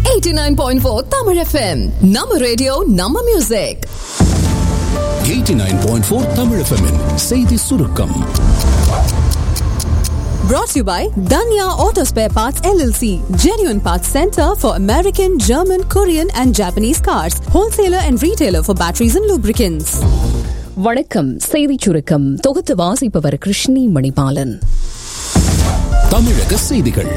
89.4 Tamil FM நம்ம radio நம்ம music 89.4 Tamil FM -இன் செய்தி சுருக்கம் brought to you by Danya Auto Spare Parts LLC genuine parts center for American German Korean and Japanese cars wholesaler and retailer for batteries and lubricants வணக்கம் செய்திச் சுருக்கம் தொகுத்து வாசிப்பவர் கிருஷ்ணி மணிபாலன் தமிழக செய்திகள்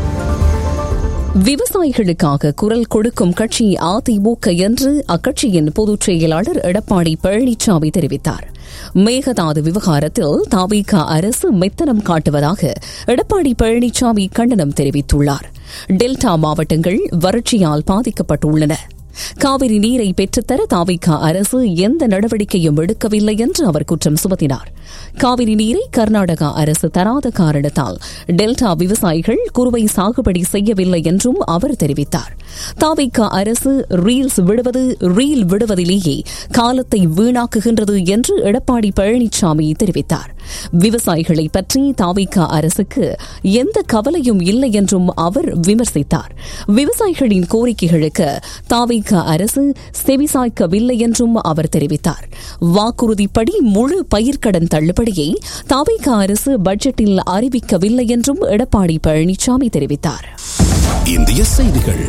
விவசாயிகளுக்காக குரல் கொடுக்கும் கட்சி அதிமுக என்று அக்கட்சியின் பொதுச் செயலாளர் எடப்பாடி பழனிசாமி தெரிவித்தார் மேகதாது விவகாரத்தில் தாவிக அரசு மெத்தனம் காட்டுவதாக எடப்பாடி பழனிசாமி கண்டனம் தெரிவித்துள்ளார் டெல்டா மாவட்டங்கள் வறட்சியால் பாதிக்கப்பட்டுள்ளன காவிரி நீரை பெற்றுத்தர தாவிக அரசு எந்த நடவடிக்கையும் எடுக்கவில்லை என்று அவர் குற்றம் சுமத்தினார் காவிரி நீரை கர்நாடகா அரசு தராத காரணத்தால் டெல்டா விவசாயிகள் குறுவை சாகுபடி செய்யவில்லை என்றும் அவர் தெரிவித்தார் தாவிக அரசு ரீல்ஸ் விடுவது ரீல் விடுவதிலேயே காலத்தை வீணாக்குகின்றது என்று எடப்பாடி பழனிசாமி தெரிவித்தார் விவசாயிகளை பற்றி தாவிக அரசுக்கு எந்த கவலையும் இல்லை என்றும் அவர் விமர்சித்தார் விவசாயிகளின் கோரிக்கைகளுக்கு தாவிக அரசு செவிசாய்க்கவில்லை என்றும் அவர் தெரிவித்தார் வாக்குறுதிப்படி முழு பயிர்க்கடன் தள்ளுபடியை தாவிக அரசு பட்ஜெட்டில் அறிவிக்கவில்லை என்றும் எடப்பாடி பழனிசாமி தெரிவித்தார் இந்திய செய்திகள்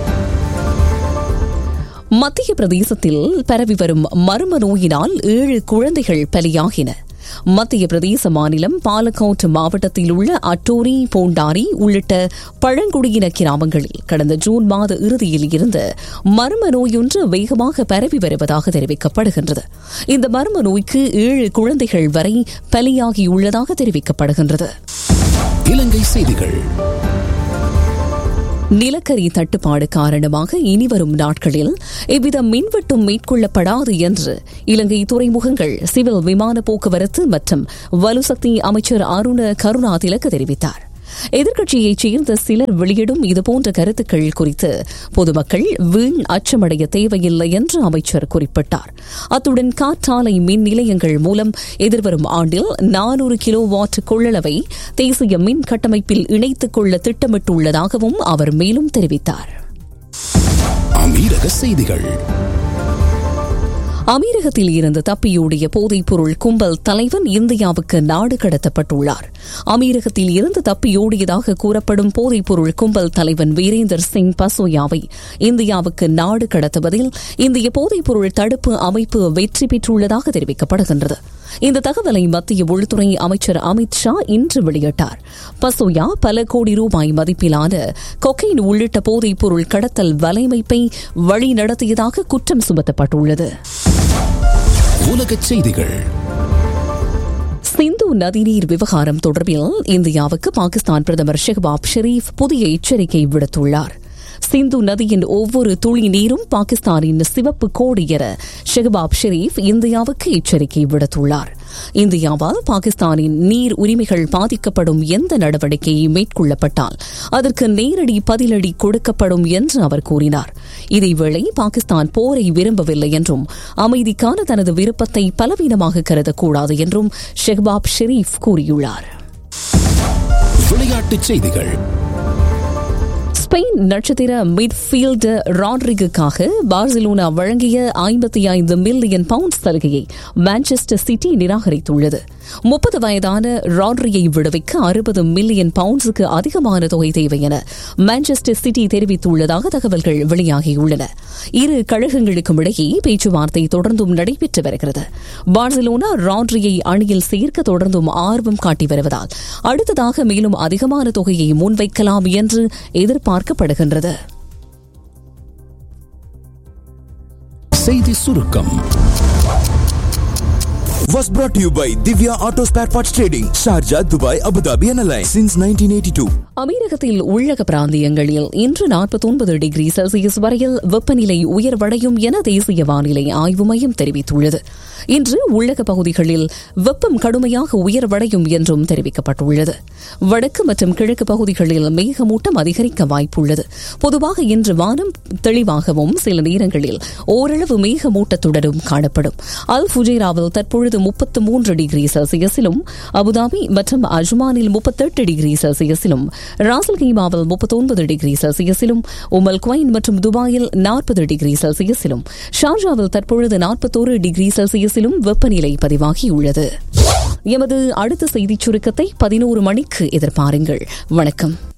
மத்திய பிரதேசத்தில் பரவி வரும் மர்ம நோயினால் ஏழு குழந்தைகள் பலியாகின மத்திய பிரதேச மாநிலம் பாலக்கோட் மாவட்டத்தில் உள்ள அட்டோரி போண்டாரி உள்ளிட்ட பழங்குடியின கிராமங்களில் கடந்த ஜூன் மாத இறுதியில் இருந்து மர்ம நோயொன்று வேகமாக பரவி வருவதாக தெரிவிக்கப்படுகின்றது இந்த மர்ம நோய்க்கு ஏழு குழந்தைகள் வரை பலியாகியுள்ளதாக தெரிவிக்கப்படுகின்றது இலங்கை செய்திகள் நிலக்கரி தட்டுப்பாடு காரணமாக இனிவரும் நாட்களில் எவ்வித மின்வெட்டும் மேற்கொள்ளப்படாது என்று இலங்கை துறைமுகங்கள் சிவில் விமான போக்குவரத்து மற்றும் வலுசக்தி அமைச்சர் அருண கருணா திலக்கு தெரிவித்தார் எதிர்க்கட்சியைச் சேர்ந்த சிலர் வெளியிடும் இதுபோன்ற கருத்துக்கள் குறித்து பொதுமக்கள் வீண் அச்சமடைய தேவையில்லை என்று அமைச்சர் குறிப்பிட்டார் அத்துடன் காற்றாலை மின் நிலையங்கள் மூலம் எதிர்வரும் ஆண்டில் நானூறு கிலோ வாட் கொள்ளளவை தேசிய மின் கட்டமைப்பில் இணைத்துக் கொள்ள திட்டமிட்டுள்ளதாகவும் அவர் மேலும் தெரிவித்தார் அமீரக செய்திகள் அமீரகத்தில் இருந்து தப்பியோடிய போதைப்பொருள் கும்பல் தலைவன் இந்தியாவுக்கு நாடு கடத்தப்பட்டுள்ளார் அமீரகத்தில் இருந்து தப்பியோடியதாக கூறப்படும் போதைப்பொருள் கும்பல் தலைவன் வீரேந்தர் சிங் பசோயாவை இந்தியாவுக்கு நாடு கடத்துவதில் இந்திய போதைப்பொருள் தடுப்பு அமைப்பு வெற்றி பெற்றுள்ளதாக தெரிவிக்கப்படுகின்றது இந்த தகவலை மத்திய உள்துறை அமைச்சர் அமித் ஷா இன்று வெளியிட்டார் பசோயா பல கோடி ரூபாய் மதிப்பிலான கொக்கைன் உள்ளிட்ட போதைப் பொருள் கடத்தல் வலைமைப்பை வழிநடத்தியதாக குற்றம் சுமத்தப்பட்டுள்ளது உலக செய்திகள் சிந்து நதிநீர் விவகாரம் தொடர்பில் இந்தியாவுக்கு பாகிஸ்தான் பிரதமர் ஷெஹ்பாப் ஷெரீப் புதிய எச்சரிக்கை விடுத்துள்ளார் சிந்து நதியின் ஒவ்வொரு துளி நீரும் பாகிஸ்தானின் சிவப்பு கோடு என ஷெஹ்பாப் ஷெரீப் இந்தியாவுக்கு எச்சரிக்கை விடுத்துள்ளார் இந்தியாவால் பாகிஸ்தானின் நீர் உரிமைகள் பாதிக்கப்படும் எந்த நடவடிக்கையை மேற்கொள்ளப்பட்டால் அதற்கு நேரடி பதிலடி கொடுக்கப்படும் என்று அவர் கூறினார் இதேவேளை பாகிஸ்தான் போரை விரும்பவில்லை என்றும் அமைதிக்கான தனது விருப்பத்தை பலவீனமாக கருதக்கூடாது என்றும் ஷெஹ்பாப் ஷெரீப் கூறியுள்ளார் விளையாட்டுச் செய்திகள் ஸ்பெயின் நட்சத்திர மிட்ஃபீல்டர் ராட்ரிகுக்காக பார்சிலோனா வழங்கிய ஐம்பத்தி ஐந்து மில்லியன் பவுண்ட் சலுகையை மான்செஸ்டர் சிட்டி நிராகரித்துள்ளது முப்பது வயதான ராட்ரியை விடுவிக்க அறுபது மில்லியன் பவுண்ட்ஸுக்கு அதிகமான தொகை தேவை என மான்செஸ்டர் சிட்டி தெரிவித்துள்ளதாக தகவல்கள் வெளியாகியுள்ளன இரு கழகங்களுக்கும் இடையே பேச்சுவார்த்தை தொடர்ந்தும் நடைபெற்று வருகிறது பார்சிலோனா ராட்ரியை அணியில் சேர்க்க தொடர்ந்தும் ஆர்வம் காட்டி வருவதால் அடுத்ததாக மேலும் அதிகமான தொகையை முன்வைக்கலாம் என்று எதிர்பார்க்கப்படுகின்றது செய்தி சுருக்கம் was brought to you by Divya Auto Spare Parts Trading, Sharjah, Dubai, Abu Dhabi and Alliance since 1982. அமீரகத்தில் உள்ளக பிராந்தியங்களில் இன்று நாற்பத்தொன்பது டிகிரி செல்சியஸ் வரையில் வெப்பநிலை உயர்வடையும் என தேசிய வானிலை ஆய்வு மையம் தெரிவித்துள்ளது இன்று உள்ளக பகுதிகளில் வெப்பம் கடுமையாக உயர்வடையும் என்றும் தெரிவிக்கப்பட்டுள்ளது வடக்கு மற்றும் கிழக்கு பகுதிகளில் மேகமூட்டம் அதிகரிக்க வாய்ப்புள்ளது பொதுவாக இன்று வானம் தெளிவாகவும் சில நேரங்களில் ஓரளவு மேகமூட்டத்துடனும் காணப்படும் அல் ஃபுஜைராவில் தற்பொழுது தற்பொழுது முப்பத்து மூன்று டிகிரி செல்சியஸிலும் அபுதாபி மற்றும் அஜ்மானில் முப்பத்தெட்டு டிகிரி செல்சியஸிலும் ராசல் கீமாவில் முப்பத்தொன்பது டிகிரி செல்சியஸிலும் உமல் குவைன் மற்றும் துபாயில் நாற்பது டிகிரி செல்சியஸிலும் ஷார்ஜாவில் தற்பொழுது நாற்பத்தோரு டிகிரி செல்சியஸிலும் வெப்பநிலை பதிவாகியுள்ளது எமது அடுத்த செய்திச் சுருக்கத்தை பதினோரு மணிக்கு எதிர்பாருங்கள் வணக்கம்